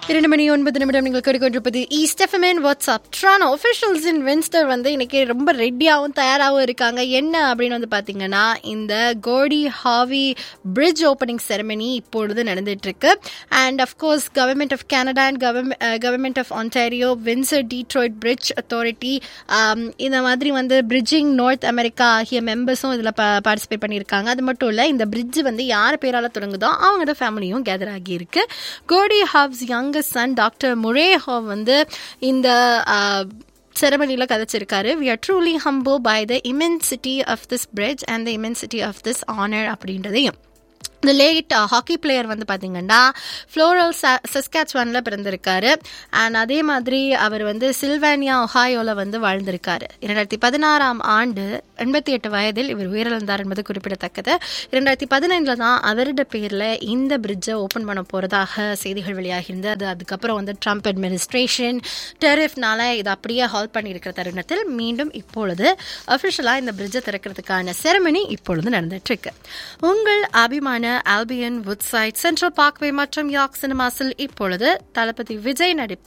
இரண்டு மணி ஒன்பது நிமிடம் நீங்கள் கேட்டுக்கொண்டிருப்பது ஈஸ்ட் எஃப்எம்என் வாட்ஸ்அப் ட்ரானோ ஒஃபிஷியல்ஸ் இன் வின்ஸ்டர் வந்து இன்னைக்கு ரொம்ப ரெடியாகவும் தயாராகவும் இருக்காங்க என்ன அப்படின்னு வந்து பார்த்தீங்கன்னா இந்த கோடி ஹாவி பிரிட்ஜ் ஓப்பனிங் செரமனி இப்பொழுது நடந்துட்டு இருக்கு and of course government of Canada and government of Ontario Windsor Detroit bridge authority இந்த மாதிரி வந்து பிரிட்ஜிங் நார்த் அமெரிக்கா ஆகிய மெம்பர்ஸும் இதில் பார்ட்டிசிபேட் பண்ணியிருக்காங்க அது மட்டும் இல்லை இந்த பிரிட்ஜ் வந்து யார் பேரால் தொடங்குதோ அவங்களோட ஃபேமிலியும் கேதர் ஆகி இருக்கு கோடி Howe's youngest son doctor Murray Howe வந்து இந்த செரமனியில் கதைச்சிருக்காரு we are truly humbled by the immensity of this bridge and the immensity of this honour அப்படின்றதையும் இந்த லேட் ஹாக்கி பிளேயர் வந்து பார்த்தீங்கன்னா ஃப்ளோரல் சஸ்காச்வானில் பிறந்திருக்காரு அண்ட் அதே மாதிரி அவர் வந்து சில்வேனியா ஒஹாயோவில் வந்து வாழ்ந்திருக்காரு இரண்டாயிரத்தி பதினாறாம் ஆண்டு எண்பத்தி எட்டு வயதில் இவர் உயிரிழந்தார் என்பது குறிப்பிடத்தக்கது இரண்டாயிரத்தி பதினைந்தில் தான் அவரோட பேரில் இந்த பிரிட்ஜை ஓப்பன் பண்ண போகிறதாக செய்திகள் வெளியாகிருந்தது அது அதுக்கப்புறம் வந்து ட்ரம்ப் அட்மினிஸ்ட்ரேஷன் டெரிஃப்னால இதை அப்படியே ஹால் பண்ணியிருக்கிற தருணத்தில் மீண்டும் இப்பொழுது அஃபிஷியலாக இந்த பிரிட்ஜை திறக்கிறதுக்கான செரமனி இப்பொழுது நடந்துட்டு இருக்கு உங்கள் அபிமான ஆல்பியன் வுட்சைட் சென்ட்ரல் பார்க்வே மற்றும் யாக் சினிமாஸில் இப்பொழுது தளபதி விஜய் நடிப்பு